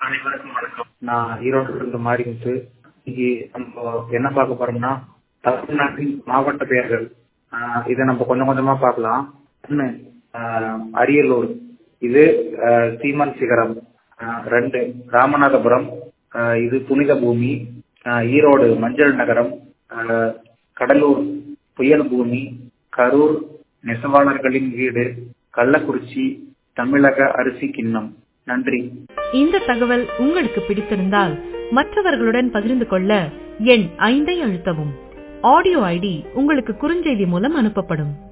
அனைவருக்கும் வணக்கம் நான் ஈரோடு இருந்து மாறிமுத்து இன்னைக்கு நம்ம என்ன பார்க்க போறோம்னா தமிழ்நாட்டின் மாவட்ட பெயர்கள் ஆஹ் இதை நம்ம கொஞ்சம் கொஞ்சமா பார்க்கலாம் ஒண்ணு ஆஹ் அரியலூர் இது ஆஹ் சீமன் சிகரம் ஆஹ் ரெண்டு ராமநாதபுரம் ஆஹ் இது புனித பூமி ஆஹ் ஈரோடு மஞ்சள் நகரம் ஆஹ் கடலூர் புயல் பூமி கரூர் நெசவாளர்களின் வீடு கள்ளக்குறிச்சி தமிழக அரிசி கிண்ணம் நன்றி இந்த தகவல் உங்களுக்கு பிடித்திருந்தால் மற்றவர்களுடன் பகிர்ந்து கொள்ள எண் ஐந்தை அழுத்தவும் ஆடியோ ஐடி உங்களுக்கு குறுஞ்செய்தி மூலம் அனுப்பப்படும்